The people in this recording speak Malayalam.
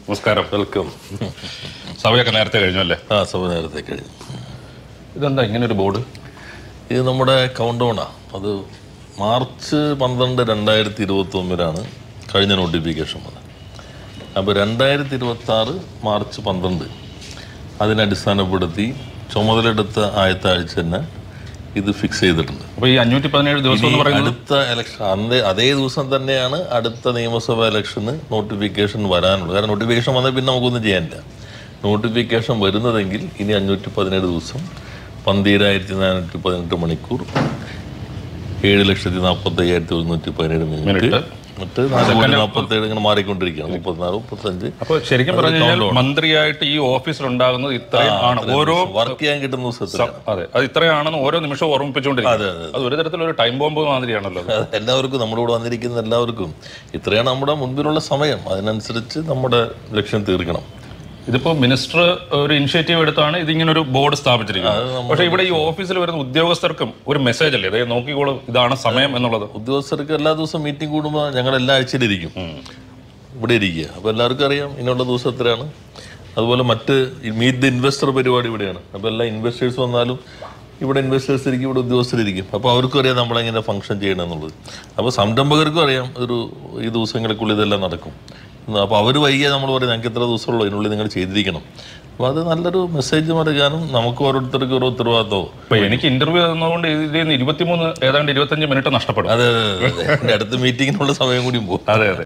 നമസ്കാരം വെൽക്കം സഭയൊക്കെ നേരത്തെ കഴിഞ്ഞു അല്ലേ ആ സഭ നേരത്തെ കഴിഞ്ഞു ഇതെന്താ ഇങ്ങനെ ഒരു ബോർഡ് ഇത് നമ്മുടെ കൗണ്ട് ഡൗണാണ് അത് മാർച്ച് പന്ത്രണ്ട് രണ്ടായിരത്തി ഇരുപത്തി ഒന്നിലാണ് കഴിഞ്ഞ നോട്ടിഫിക്കേഷൻ വന്നത് അപ്പോൾ രണ്ടായിരത്തി ഇരുപത്തി ആറ് മാർച്ച് പന്ത്രണ്ട് അതിനെ അടിസ്ഥാനപ്പെടുത്തി ചുമതലയെടുത്ത ആദ്യത്തെ ആഴ്ച തന്നെ ഇത് ഫിക്സ് ചെയ്തിട്ടുണ്ട് അപ്പൊ ഈ അഞ്ഞൂറ്റി പതിനേഴ് ദിവസം ഇനി എന്ന് പറയുന്നത് അടുത്ത ഇലക്ഷൻ അന്നേ അതേ ദിവസം തന്നെയാണ് അടുത്ത നിയമസഭാ ഇലക്ഷന് നോട്ടിഫിക്കേഷൻ വരാനുള്ളത് കാരണം നോട്ടിഫിക്കേഷൻ വന്നാൽ പിന്നെ നമുക്കൊന്നും ചെയ്യാനില്ല നോട്ടിഫിക്കേഷൻ വരുന്നതെങ്കിൽ ഇനി അഞ്ഞൂറ്റി പതിനേഴ് ദിവസം പന്തീരായിരത്തി നാനൂറ്റി പതിനെട്ട് മണിക്കൂർ ഏഴ് ലക്ഷത്തി നാൽപ്പത്തി അയ്യായിരത്തി ഒരുന്നൂറ്റി പതിനേഴ് മിനിറ്റ് മിനിറ്റ്. എന്നിട്ട് നാല് കോടി നാൽപ്പത്തേഴ് ഇങ്ങനെ മാറിക്കൊണ്ടിരിക്കുകയാണ് മുപ്പത്തിനാല് മുപ്പത്തഞ്ച് അപ്പൊ ശരിക്കും പറഞ്ഞു കഴിഞ്ഞാൽ മന്ത്രിയായിട്ട് ഈ ഓഫീസിൽ ഉണ്ടാകുന്നത് ഇത്രയും ആണ് ഓരോ വർക്ക് ചെയ്യാൻ കിട്ടുന്ന ദിവസത്തിൽ അതെ അത് ഇത്രയാണെന്ന് ഓരോ നിമിഷവും ഓർമ്മിപ്പിച്ചുകൊണ്ടിരിക്കും അത് ഒരു തരത്തിലൊരു ടൈം ബോംബ് മാതിരിയാണല്ലോ അത്. അത് എല്ലാവർക്കും നമ്മുടെ കൂടെ വന്നിരിക്കുന്ന എല്ലാവർക്കും ഇത്രയാണ് നമ്മുടെ മുൻപിലുള്ള സമയം അതിനനുസരിച്ച് നമ്മുടെ ലക്ഷ്യം തീർക്കണം ഇതിപ്പോ മിനിസ്റ്റർ ഒരു ഇനിഷ്യേറ്റീവ് എടുത്താണ് ഇതിങ്ങനെ ഒരു ബോർഡ് സ്ഥാപിച്ചിരിക്കുന്നത് പക്ഷെ ഇവിടെ ഈ ഓഫീസിൽ വരുന്ന ഉദ്യോഗസ്ഥർക്കും ഒരു മെസ്സേജ് അല്ലേ അതായത് നോക്കിക്കോളും ഇതാണ് സമയം എന്നുള്ളത് ഉദ്യോഗസ്ഥർക്ക് എല്ലാ ദിവസവും മീറ്റിംഗ് കൂടുമ്പോൾ ഞങ്ങൾ എല്ലാ ആഴ്ചയിലും ഇരിക്കും ഇവിടെ ഇരിക്കുക അപ്പോൾ എല്ലാവർക്കും അറിയാം ഇനിയുള്ള ദിവസം എത്രയാണ് അതുപോലെ മറ്റ് മീറ്റ് ദ ഇൻവെസ്റ്റർ പരിപാടി ഇവിടെയാണ് അപ്പോൾ എല്ലാ ഇൻവെസ്റ്റേഴ്സ് വന്നാലും ഇവിടെ ഇൻവെസ്റ്റേഴ്സ് ഇരിക്കും ഇവിടെ ഉദ്യോഗസ്ഥരിരിക്കും അപ്പോൾ അവർക്കും അറിയാം നമ്മളെങ്ങനെ ഫംഗ്ഷൻ ചെയ്യണം എന്നുള്ളത് അപ്പോൾ സംരംഭകർക്കും അറിയാം ഒരു ഈ ദിവസങ്ങൾക്കുള്ളിൽ ഇതെല്ലാം നടക്കും അപ്പോൾ അവർ വൈകിയാൽ നമ്മൾ പറയും ഞങ്ങൾക്ക് ഇത്ര ദിവസമുള്ളൂ ഇതിനുള്ളിൽ നിങ്ങൾ ചെയ്തിരിക്കണം അപ്പോൾ അത് നല്ലൊരു മെസ്സേജ് നൽകാനും നമുക്ക് ഓരോരുത്തർക്കും ഓരോ ഉത്തരവാദിത്തവും അപ്പൊ എനിക്ക് ഇന്റർവ്യൂ തന്നതുകൊണ്ട് ഇതിൽ നിന്ന് ഇരുപത്തിമൂന്ന് ഏതാണ്ട് ഇരുപത്തഞ്ച് മിനിറ്റ് നഷ്ടപ്പെടും അതെ അതെ അതെ അതെ എൻ്റെ അടുത്ത മീറ്റിങ്ങിനുള്ള സമയം കൂടിയും പോകും അതെ അതെ